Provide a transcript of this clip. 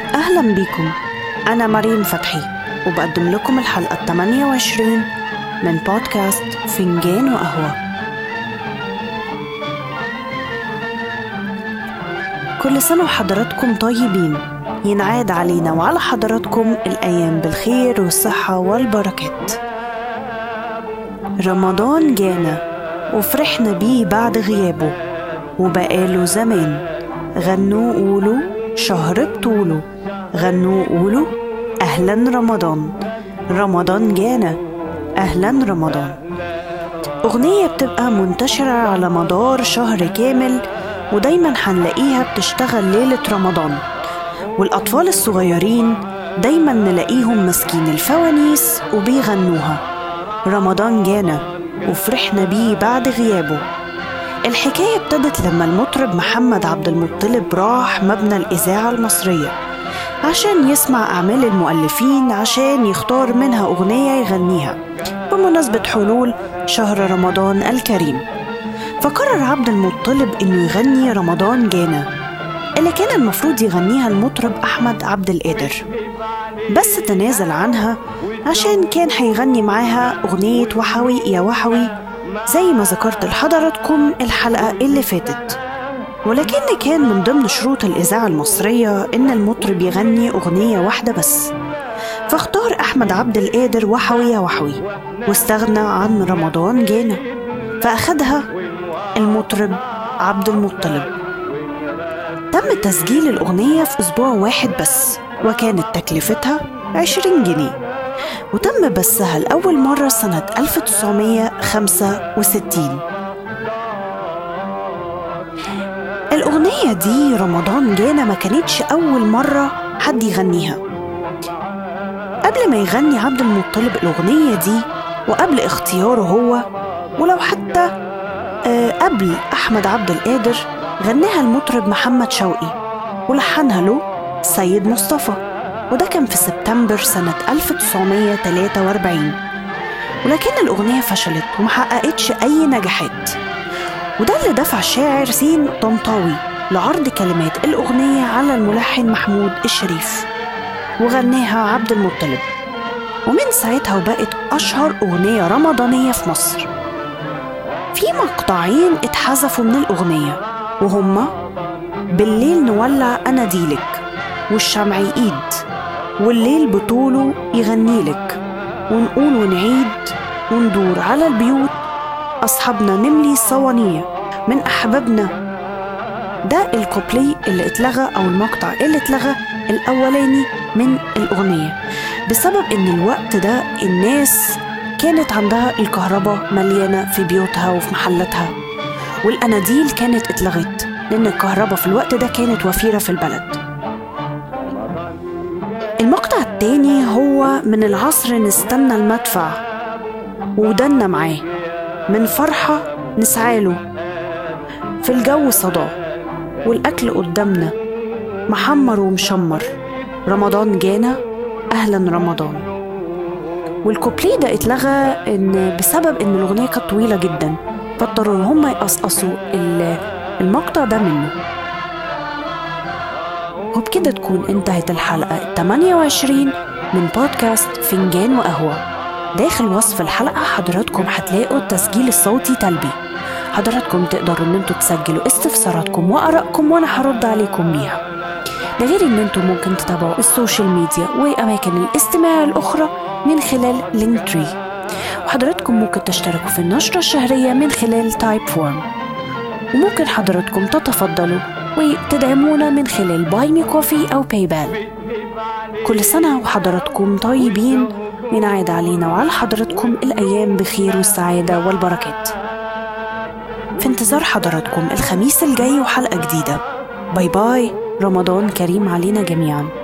أهلا بيكم أنا مريم فتحي وبقدم لكم الحلقة 28 من بودكاست فنجان وقهوة كل سنة وحضراتكم طيبين ينعاد علينا وعلى حضراتكم الأيام بالخير والصحة والبركات رمضان جانا وفرحنا بيه بعد غيابه وبقاله زمان غنوا قولوا شهر بطوله غنوا قولوا أهلا رمضان رمضان جانا أهلا رمضان أغنية بتبقى منتشرة على مدار شهر كامل ودايما هنلاقيها بتشتغل ليلة رمضان والأطفال الصغيرين دايما نلاقيهم ماسكين الفوانيس وبيغنوها رمضان جانا وفرحنا بيه بعد غيابه الحكاية ابتدت لما المطرب محمد عبد المطلب راح مبنى الإذاعة المصرية عشان يسمع أعمال المؤلفين عشان يختار منها أغنية يغنيها بمناسبة حلول شهر رمضان الكريم فقرر عبد المطلب إنه يغني رمضان جانا اللي كان المفروض يغنيها المطرب أحمد عبد القادر بس تنازل عنها عشان كان هيغني معاها أغنية وحوي يا وحوي زي ما ذكرت لحضراتكم الحلقة اللي فاتت ولكن كان من ضمن شروط الإذاعة المصرية إن المطرب يغني أغنية واحدة بس فاختار أحمد عبد القادر وحوي يا وحوي واستغنى عن رمضان جانا فأخدها المطرب عبد المطلب تم تسجيل الأغنية في أسبوع واحد بس وكانت تكلفتها 20 جنيه وتم بثها لأول مرة سنة 1965 الأغنية دي رمضان جانا ما كانتش أول مرة حد يغنيها قبل ما يغني عبد المطلب الأغنية دي وقبل اختياره هو ولو حتى آه قبل أحمد عبد القادر غناها المطرب محمد شوقي ولحنها له سيد مصطفى وده كان في سبتمبر سنة 1943 ولكن الأغنية فشلت ومحققتش أي نجاحات وده اللي دفع الشاعر سين طنطاوي لعرض كلمات الأغنية على الملحن محمود الشريف وغناها عبد المطلب ومن ساعتها وبقت أشهر أغنية رمضانية في مصر في مقطعين اتحذفوا من الأغنية وهما بالليل نولع أناديلك والشمع يقيد والليل بطوله يغنيلك ونقول ونعيد وندور على البيوت أصحابنا نملي الصوانية من أحبابنا ده الكوبلي اللي اتلغى أو المقطع اللي اتلغى الأولاني من الأغنية بسبب إن الوقت ده الناس كانت عندها الكهرباء مليانة في بيوتها وفي محلاتها والأناديل كانت اتلغت لأن الكهرباء في الوقت ده كانت وفيرة في البلد المقطع التاني هو من العصر نستنى المدفع ودنا معاه من فرحة نسعاله في الجو صدى والأكل قدامنا محمر ومشمر رمضان جانا أهلا رمضان والكوبليه ده اتلغى إن بسبب إن الأغنية كانت طويلة جدا فاضطروا إن هما يقصقصوا المقطع ده منه وبكده تكون انتهت الحلقة 28 من بودكاست فنجان وقهوة داخل وصف الحلقة حضراتكم هتلاقوا التسجيل الصوتي تلبي حضراتكم تقدروا ان انتوا تسجلوا استفساراتكم وارائكم وانا هرد عليكم بيها ده غير ان انتوا ممكن تتابعوا السوشيال ميديا واماكن الاستماع الاخرى من خلال لينك تري وحضراتكم ممكن تشتركوا في النشرة الشهرية من خلال تايب فورم وممكن حضراتكم تتفضلوا وتدعمونا من خلال باي مي كوفي أو باي بال كل سنة وحضراتكم طيبين ينعاد علينا وعلى حضراتكم الأيام بخير والسعادة والبركات في انتظار حضراتكم الخميس الجاي وحلقة جديدة باي باي رمضان كريم علينا جميعاً